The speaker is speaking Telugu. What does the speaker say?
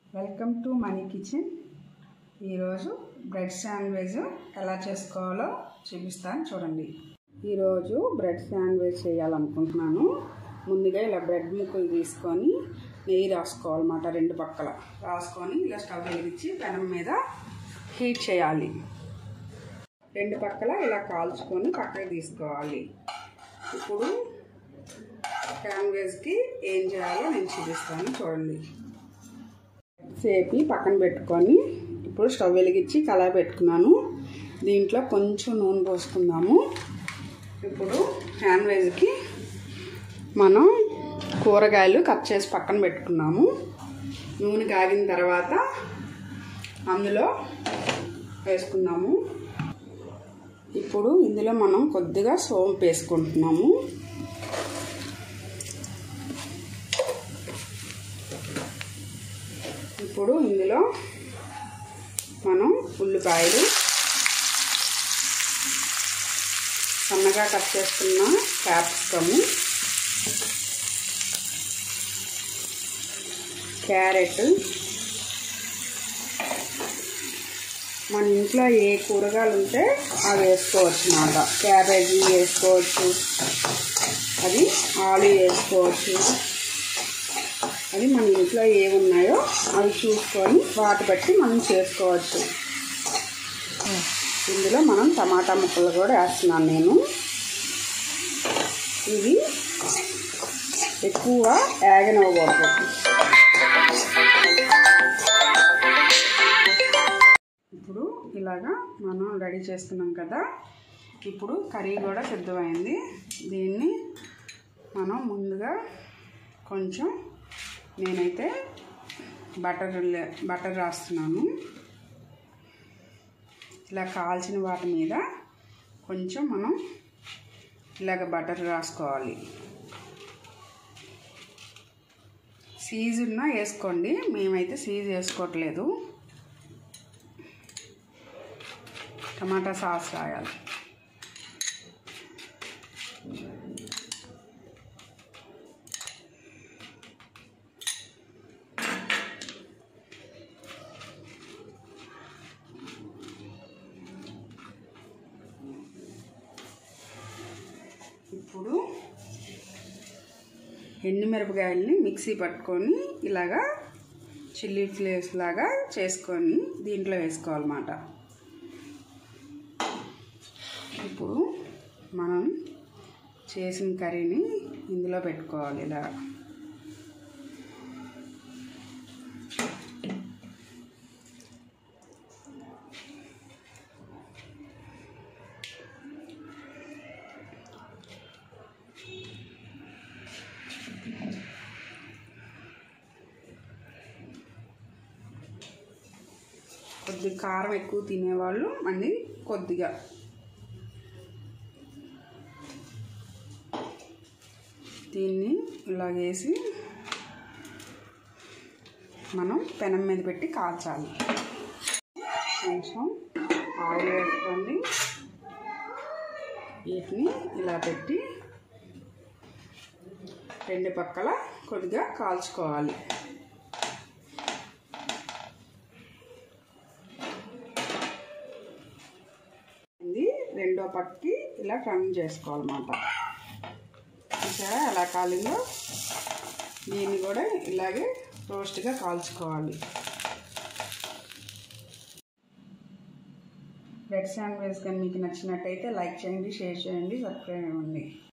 వెల్కమ్ టు మనీ కిచెన్ ఈరోజు బ్రెడ్ శాండ్విచ్ ఎలా చేసుకోవాలో చూపిస్తాను చూడండి ఈరోజు బ్రెడ్ శాండ్విచ్ చేయాలనుకుంటున్నాను ముందుగా ఇలా బ్రెడ్ ముక్కలు తీసుకొని నెయ్యి రాసుకోవాలన్నమాట రెండు పక్కల రాసుకొని ఇలా స్టవ్ వెలిగించి పెనం మీద హీట్ చేయాలి రెండు పక్కల ఇలా కాల్చుకొని పక్కకి తీసుకోవాలి ఇప్పుడు శాండ్విచ్కి ఏం చేయాలో నేను చూపిస్తాను చూడండి సేపి పక్కన పెట్టుకొని ఇప్పుడు స్టవ్ వెలిగించి కళాయి పెట్టుకున్నాను దీంట్లో కొంచెం నూనె పోసుకుందాము ఇప్పుడు శాండ్విచ్కి మనం కూరగాయలు కట్ చేసి పక్కన పెట్టుకున్నాము నూనె కాగిన తర్వాత అందులో వేసుకున్నాము ఇప్పుడు ఇందులో మనం కొద్దిగా సోంపు వేసుకుంటున్నాము ఇప్పుడు ఇందులో మనం ఉల్లిపాయలు సన్నగా కట్ చేసుకున్న క్యాప్సికము క్యారెట్ మన ఇంట్లో ఏ కూరగాయలు ఉంటే అవి వేసుకోవచ్చు అన్నమాట క్యాబేజీ వేసుకోవచ్చు అది ఆలు వేసుకోవచ్చు అది మన ఇంట్లో ఏవి ఉన్నాయో అవి చూసుకొని వాటి బట్టి మనం చేసుకోవచ్చు ఇందులో మనం టమాటా ముక్కలు కూడా వేస్తున్నాను నేను ఇవి ఎక్కువ యాగనవ్వకూడదు ఇప్పుడు ఇలాగా మనం రెడీ చేసుకున్నాం కదా ఇప్పుడు కర్రీ కూడా సిద్ధమైంది దీన్ని మనం ముందుగా కొంచెం నేనైతే బటర్ బటర్ రాస్తున్నాను ఇలా కాల్చిన వాటి మీద కొంచెం మనం ఇలాగ బటర్ రాసుకోవాలి సీజ్ ఉన్నా వేసుకోండి మేమైతే సీజ్ వేసుకోవట్లేదు టమాటా సాస్ రాయాలి ఇప్పుడు ఎండుమిరపకాయలని మిక్సీ పట్టుకొని ఇలాగా చిల్లీ ఫ్లేక్స్ లాగా చేసుకొని దీంట్లో వేసుకోవాలన్నమాట ఇప్పుడు మనం చేసిన కర్రీని ఇందులో పెట్టుకోవాలి ఇలా కొద్దిగా కారం ఎక్కువ తినేవాళ్ళు మళ్ళీ కొద్దిగా దీన్ని ఇలాగేసి మనం పెనం మీద పెట్టి కాల్చాలి కొంచెం ఆయిల్ వేసుకోండి వీటిని ఇలా పెట్టి రెండు పక్కల కొద్దిగా కాల్చుకోవాలి ఇది రెండో పక్కకి ఇలా టర్న్ చేసుకోవాలన్నమాట చూసారా ఎలా కాలిందో దీన్ని కూడా ఇలాగే రోస్ట్గా కాల్చుకోవాలి బ్రెడ్ శాండ్విచ్ కానీ మీకు నచ్చినట్టయితే లైక్ చేయండి షేర్ చేయండి సబ్స్క్రైబ్ అవ్వండి